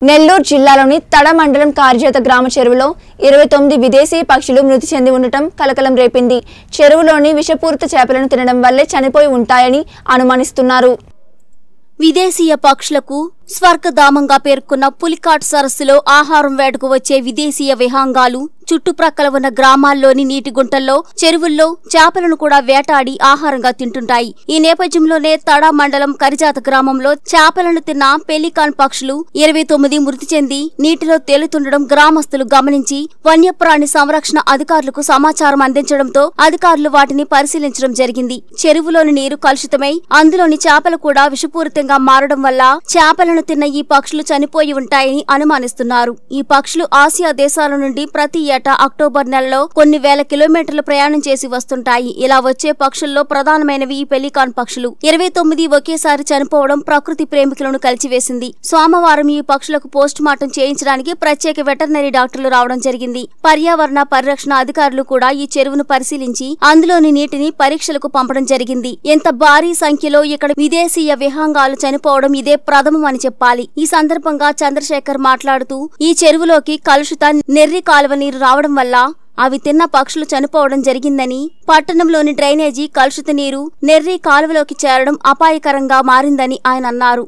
నెల్లూరు జిల్లాలోని తడ మండలం కార్జేత గ్రామ చెరువులో ఇరవై తొమ్మిది విదేశీ పక్షులు మృతి చెంది ఉండటం కలకలం రేపింది చెరువులోని విషపూరిత చేపలను తినడం వల్లే చనిపోయి ఉంటాయని అనుమానిస్తున్నారు విదేశీయ పక్షులకు స్వర్గధామంగా పేర్కొన్న పులికాట్ సరస్సులో ఆహారం వేటకు వచ్చే విదేశీయ విహాంగాలు చుట్టుప్రక్కల ఉన్న గ్రామాల్లోని నీటి గుంటల్లో చెరువుల్లో చేపలను కూడా వేటాడి ఆహారంగా తింటుంటాయి ఈ నేపథ్యంలోనే తడా మండలం కరిజాత గ్రామంలో చేపలను తిన్న పెలికాన్ పక్షులు ఇరవై తొమ్మిది మృతి చెంది నీటిలో తేలుతుండడం గ్రామస్తులు గమనించి వన్యప్రాణి సంరక్షణ అధికారులకు సమాచారం అందించడంతో అధికారులు వాటిని పరిశీలించడం జరిగింది చెరువులోని నీరు కలుషితమై అందులోని చేపలు కూడా విషపూరితంగా మారడం వల్ల చేపలను తిన్న ఈ పక్షులు చనిపోయి ఉంటాయని అనుమానిస్తున్నారు ఈ పక్షులు ఆసియా దేశాల నుండి ప్రతి ఏటా అక్టోబర్ నెలలో కొన్ని వేల కిలోమీటర్లు ప్రయాణం చేసి వస్తుంటాయి ఇలా వచ్చే పక్షుల్లో ప్రధానమైనవి ఈ పెలికాన్ పక్షులు ఇరవై తొమ్మిది ఒకేసారి చనిపోవడం ప్రకృతి ప్రేమికులను కలిచివేసింది సోమవారం ఈ పక్షులకు పోస్ట్ మార్టం చేయించడానికి ప్రత్యేక వెటర్నరీ డాక్టర్లు రావడం జరిగింది పర్యావరణ పరిరక్షణ అధికారులు కూడా ఈ చెరువును పరిశీలించి అందులోని నీటిని పరీక్షలకు పంపడం జరిగింది ఎంత భారీ సంఖ్యలో ఇక్కడ విదేశీయ విహంగాలు చనిపోవడం ఇదే ప్రథమమని చెప్పాలి ఈ సందర్భంగా చంద్రశేఖర్ మాట్లాడుతూ ఈ చెరువులోకి కలుషిత నెర్రి కాలువ నీరు రావడం వల్ల అవి తిన్న పక్షులు చనిపోవడం జరిగిందని పట్టణంలోని డ్రైనేజీ కలుషిత నీరు నెర్రి కాలువలోకి చేరడం అపాయకరంగా మారిందని ఆయన అన్నారు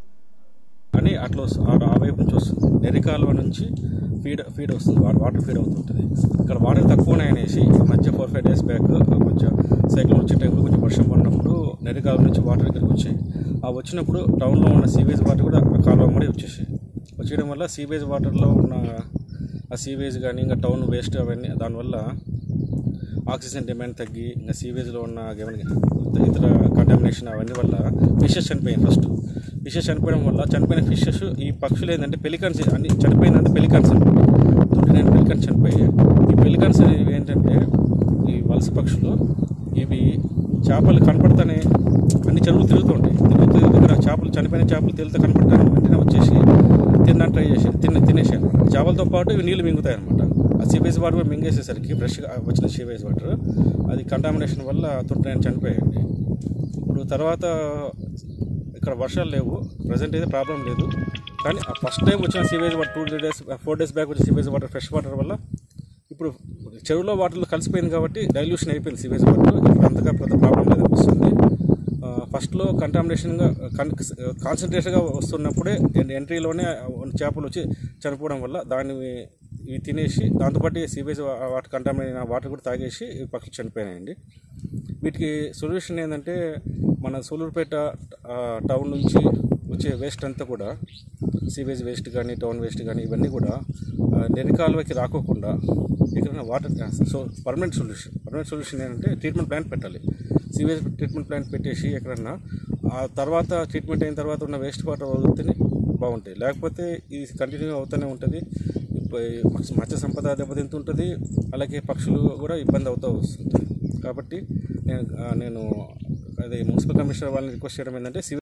అని అట్లా వస్తు- ఆ ఆ వైపు నుంచి వస్తుంది నెర్రి కాలువ నుంచి ఫీడ్ ఫీడ్ వస్తుంది వాటర్ వాటర్ ఫీడ్ అవుతుంటుంది ఇక్కడ వాటర్ తక్కువనే అనేసి ఈ మధ్య ఫోర్ ఫైవ్ డేస్ బ్యాక్ కొంచెం సైకిల్ వచ్చే టైంలో కొంచెం వర్షం పడినప్పుడు నెర్రి కాలువ నుంచి వాటర్ ఇక్కడికి వచ్చాయి ఆ వచ్చినప్పుడు టౌన్లో ఉన్న సీవేజ్ వాటర్ కూడా ఆ కాలువ కూడా వచ్చేసాయి వచ్చేయడం వల్ల సీవేజ్ వాటర్లో ఉన్న ఆ సీవేజ్ కానీ ఇంకా టౌన్ వేస్ట్ అవన్నీ దానివల్ల ఆక్సిజన్ డిమాండ్ తగ్గి ఇంకా సీవేజ్లో ఉన్న ఏమైనా ఇతర కంటామినేషన్ అవన్నీ వల్ల ఫిషెస్ చనిపోయాయి ఫస్ట్ ఫిషెస్ చనిపోవడం వల్ల చనిపోయిన ఫిషెస్ ఈ పక్షులు ఏంటంటే పెలికన్స్ అన్ని చనిపోయిందంటే పెలికన్స్ ట్వంటీ నైన్ పెలికన్స్ చనిపోయాయి ఈ పెలికన్స్ అనేవి ఏంటంటే ఈ వలస పక్షులు ఇవి చేపలు కనపడతానే అన్ని చెరువులు తిరుగుతూ ఉంటాయి తిరుగుతూ ఇక్కడ చేపలు చనిపోయిన చేపలు తేలితే కనపడతాను వెంటనే వచ్చేసి తినడానికి ట్రై చేసి తిన తినేసాను చేపలతో పాటు ఇవి నీళ్ళు మింగుతాయి అనమాట ఆ సీవేజ్ వాటర్ కూడా మింగేసేసరికి ఫ్రెష్గా వచ్చిన సీవేజ్ వాటర్ అది కంటామినేషన్ వల్ల తొంటి చనిపోయాయండి ఇప్పుడు తర్వాత ఇక్కడ వర్షాలు లేవు ప్రజెంట్ అయితే ప్రాబ్లం లేదు కానీ ఆ ఫస్ట్ టైం వచ్చిన sewage water two three days four days back వచ్చిన సీవేజ్ వాటర్ ఫ్రెష్ వాటర్ వల్ల ఇప్పుడు చెరువులో వాటర్లో కలిసిపోయింది కాబట్టి డైల్యూషన్ అయిపోయింది సీవేజ్ వాటర్ ఇప్పుడు అంతగా పెద్ద ప్రాబ్లం లేదు అనిపిస్తుంది ఆ, ఫస్ట్లో కంటామినేషన్గా కన్ కాన్సన్ట్రేషన్గా వస్తున్నప్పుడే ఎన్- ఎంట్రీలోనే చేపలు వచ్చి చనిపోవడం వల్ల దాన్ని ఇవి తినేసి దాంతోపాటు సీవేజ్ వాటర్ కంటామినేట్ వాటర్ కూడా తాగేసి ఈ పక్షులు చనిపోయినాయండి వీటికి సొల్యూషన్ ఏంటంటే మన సూలూరుపేట ఆ, టౌన్ నుంచి వచ్చే వేస్ట్ అంతా కూడా సీవేజ్ వేస్ట్ కానీ టౌన్ వేస్ట్ కానీ ఇవన్నీ కూడా ఆ, నెరి కాలువకి రాకోకుండా ఎక్కడైనా water so permanent solution permanent solution ఏంటంటే ట్రీట్మెంట్ ప్లాంట్ పెట్టాలి సీవేజ్ ట్రీట్మెంట్ ప్లాంట్ పెట్టేసి ఎక్కడన్నా ఆ తర్వాత ట్రీట్మెంట్ అయిన తర్వాత ఉన్న వేస్ట్ వాటర్ వదిలితేనే బాగుంటాయి లేకపోతే ఇది కంటిన్యూ అవుతూనే ఉంటుంది ఇప్పుడు ఈ మత్స్య మత్స్య సంపద దెబ్బతింటుంటుంది అలాగే పక్షులు కూడా ఇబ్బంది అవుతూ వస్తుంటుంది కాబట్టి నేను ఆ, నేను అదే మున్సిపల్ కమిషనర్ వాళ్ళని రిక్వెస్ట్ చేయడం ఏంటంటే